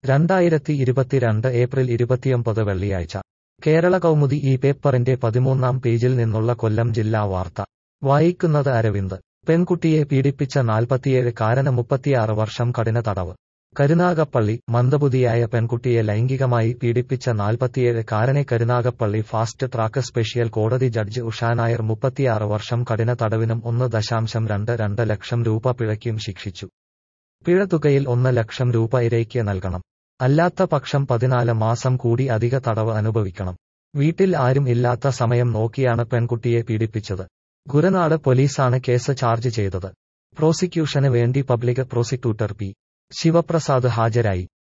രണ്ടായിരത്തി ഇരുപത്തിരണ്ട് ഏപ്രിൽ ഇരുപത്തിയൊമ്പത് വെള്ളിയാഴ്ച കേരള കൗമുദി ഈ പേപ്പറിന്റെ പതിമൂന്നാം പേജിൽ നിന്നുള്ള കൊല്ലം ജില്ലാ വാർത്ത വായിക്കുന്നത് അരവിന്ദ് പെൺകുട്ടിയെ പീഡിപ്പിച്ച നാൽപ്പത്തിയേഴ് കാരന് മുപ്പത്തിയാറ് വർഷം കഠിന തടവ് കരുനാഗപ്പള്ളി മന്ദബുദ്ധിയായ പെൺകുട്ടിയെ ലൈംഗികമായി പീഡിപ്പിച്ച നാൽപ്പത്തിയേഴ് കാരനെ കരുനാഗപ്പള്ളി ഫാസ്റ്റ് ട്രാക്ക് സ്പെഷ്യൽ കോടതി ജഡ്ജ് ഉഷാനായർ മുപ്പത്തിയാറ് വർഷം കഠിന തടവിനും ഒന്ന് ദശാംശം രണ്ട് രണ്ട് ലക്ഷം രൂപ പിഴയ്ക്കും ശിക്ഷിച്ചു പിഴതുകയിൽ ഒന്ന് ലക്ഷം രൂപ ഇരയ്ക്ക് നൽകണം അല്ലാത്ത പക്ഷം പതിനാല് മാസം കൂടി അധിക തടവ് അനുഭവിക്കണം വീട്ടിൽ ആരും ഇല്ലാത്ത സമയം നോക്കിയാണ് പെൺകുട്ടിയെ പീഡിപ്പിച്ചത് ഗുരനാട് പോലീസാണ് കേസ് ചാർജ് ചെയ്തത് പ്രോസിക്യൂഷന് വേണ്ടി പബ്ലിക് പ്രോസിക്യൂട്ടർ പി ശിവപ്രസാദ് ഹാജരായി